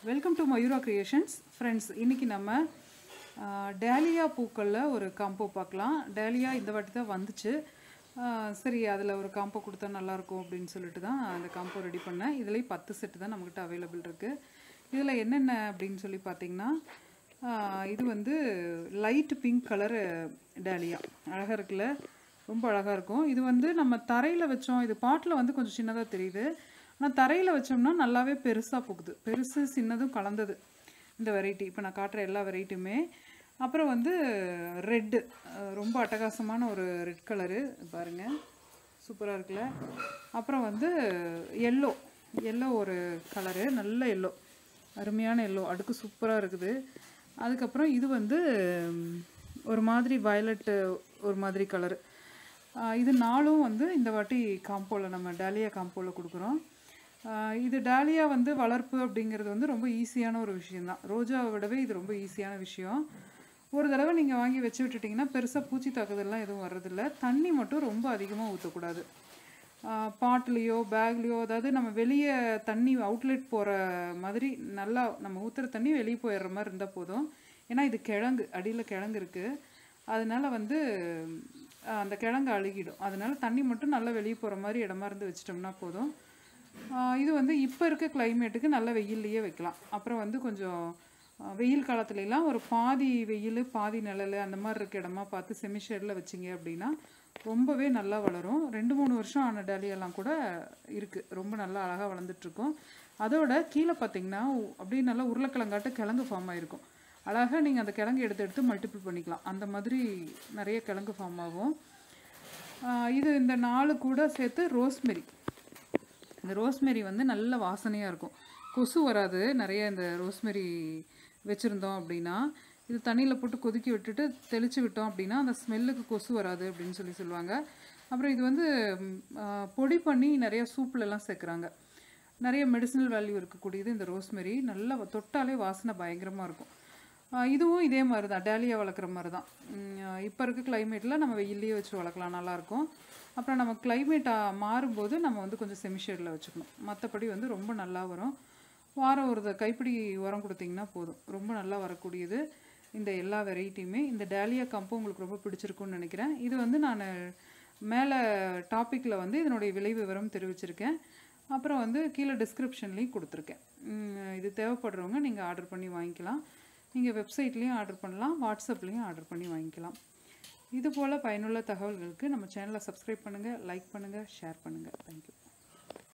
welcome to Mayura creations friends இன்றைக்கி நம்ம dahlia பூக்களில் ஒரு காம்போ பார்க்கலாம் டேலியா இந்த வாட்டி தான் வந்துச்சு ஆ, சரி அதில் ஒரு காம்போ கொடுத்தா நல்லாயிருக்கும் அப்படின்னு சொல்லிட்டு தான் அந்த காம்போ ரெடி பண்ணேன் இதுலேயும் பத்து செட்டு தான் நம்மக்கிட்ட அவைலபிள் இருக்குது இதில் என்னென்ன அப்படின்னு சொல்லி பார்த்தீங்கன்னா ஆ, இது வந்து லைட் பிங்க் கலரு டேலியா அழகாக இருக்குல்ல ரொம்ப அழகாக இருக்கும் இது வந்து நம்ம தரையில் வச்சோம் இது பாட்டில் வந்து கொஞ்சம் சின்னதாக தெரியுது ஆனால் தரையில் வச்சோம்னா நல்லாவே பெருசாக போகுது பெருசு சின்னதும் கலந்தது இந்த வெரைட்டி இப்போ நான் காட்டுற எல்லா வெரைட்டியுமே அப்புறம் வந்து ரெட்டு ரொம்ப அட்டகாசமான ஒரு ரெட் கலரு பாருங்கள் சூப்பராக இருக்குல்ல அப்புறம் வந்து எல்லோ எல்லோ ஒரு கலரு நல்ல எல்லோ அருமையான எல்லோ அடுக்கு சூப்பராக இருக்குது அதுக்கப்புறம் இது வந்து ம், ஒரு மாதிரி வயலட்டு ஒரு மாதிரி கலரு இது நாலும் வந்து இந்த வாட்டி காம்போவில் நம்ம டாலியா காம்போவில் கொடுக்குறோம் ஆஹ் இது டாலியா வந்து வளர்ப்பு அப்படிங்கிறது வந்து ரொம்ப ஈஸியான ஒரு விஷயம்தான் ரோஜாவை விடவே இது ரொம்ப ஈஸியான விஷயம் ஒரு தடவை நீங்கள் வாங்கி வச்சு விட்டுட்டிங்கன்னா பெருசாக பூச்சி தாக்குதல்லாம் எதுவும் வர்றதில்ல தண்ணி மட்டும் ரொம்ப அதிகமாக ஊற்றக்கூடாது பாட்லேயோ பேக்லேயோ அதாவது நம்ம வெளியே தண்ணி அவுட்லெட் போகிற மாதிரி நல்லா நம்ம ஊற்றுற தண்ணி வெளியே போயிடுற மாதிரி இருந்தால் போதும் ஏன்னா இது கிழங்கு அடியில் கிழங்கு இருக்குது அதனால வந்து ஆஹ் அந்த கிழங்கு அழுகிடும் அதனால தண்ணி மட்டும் நல்லா வெளியே போகிற மாதிரி இடமா இருந்து வச்சிட்டோம்னா போதும் ஆஹ் இது வந்து இப்போ இருக்க கிளைமேட்டுக்கு நல்ல வெயில்லையே வைக்கலாம் அப்புறம் வந்து கொஞ்சம் ஆஹ் வெயில் காலத்துலலாம் ஒரு பாதி வெயில் பாதி நிழல் அந்த மாதிரி இருக்க இடமா பார்த்து செமிஷேடில் வச்சிங்க அப்படின்னா ரொம்பவே நல்லா வளரும் ரெண்டு மூணு வருஷம் ஆன டேலியெல்லாம் கூட இருக்குது ரொம்ப நல்லா அழகாக வளர்ந்துட்டுருக்கும் அதோட கீழே பார்த்தீங்கன்னா உ- அப்படியே நல்லா உருளைக்கிழங்காட்ட கிழங்கு ஃபார்ம் ஆயிருக்கும் அழகாக நீங்கள் அந்த கிழங்கு எடுத்து எடுத்து மல்டிபிள் பண்ணிக்கலாம் அந்த மாதிரி நிறைய கிழங்கு ஃபார்ம் ஆகும் ஆஹ் இது இந்த நாலு கூட சேர்த்து ரோஸ்மெரி இந்த ரோஸ்மெரி வந்து நல்ல வாசனையாக இருக்கும் கொசு வராது நிறைய இந்த ரோஸ்மெரி வச்சுருந்தோம் அப்படின்னா இது தண்ணியில் போட்டு கொதிக்க விட்டுட்டு தெளித்து விட்டோம் அப்படின்னா அந்த ஸ்மெல்லுக்கு கொசு வராது அப்படின்னு சொல்லி சொல்லுவாங்க அப்புறம் இது வந்து ம், ஆ, பொடி பண்ணி நிறைய சூப்லலாம் சேர்க்குறாங்க நிறைய மெடிசினல் வேல்யூ இருக்கக்கூடியது இந்த ரோஸ்மெரி நல்லா வ- தொட்டாலே வாசனை பயங்கரமாக இருக்கும் ஆ, இதுவும் இதே மாதிரி தான் டேலியா வளர்க்குற மாதிரி தான் இப்போ இருக்க கிளைமேட்டில் நம்ம வெயில்லையே வச்சு வளர்க்கலாம் நல்லாயிருக்கும் அப்புறம் நம்ம கிளைமேட் மாறும்போது நம்ம வந்து கொஞ்சம் செமிஷேடில் வச்சுக்கணும் மற்றபடி வந்து ரொம்ப நல்லா வரும் வாரம் ஒரு த- கைப்பிடி உரம் கொடுத்தீங்கன்னா போதும் ரொம்ப நல்லா வரக்கூடியது இந்த எல்லா வெரைட்டியுமே இந்த டேலியா காம்போ உங்களுக்கு ரொம்ப பிடிச்சிருக்கும்னு நினைக்கிறேன் இது வந்து நான் மேலே டாப்பிக்கில் வந்து இதனுடைய விலை விவரம் தெரிவிச்சிருக்கேன் அப்புறம் வந்து கீழே டிஸ்கிரிப்ஷன்லேயும் கொடுத்துருக்கேன் உம், இது தேவைப்படுறவங்க நீங்கள் ஆர்டர் பண்ணி வாங்கிக்கலாம் நீங்கள் வெப்சைட்லேயும் ஆர்டர் பண்ணலாம் வாட்ஸ்அப்லேயும் ஆர்டர் பண்ணி வாங்கிக்கலாம் இது போல் பயனுள்ள தகவல்களுக்கு நம்ம சேனலை சப்ஸ்கிரைப் பண்ணுங்கள் லைக் பண்ணுங்கள் ஷேர் பண்ணுங்கள் தேங்க்யூ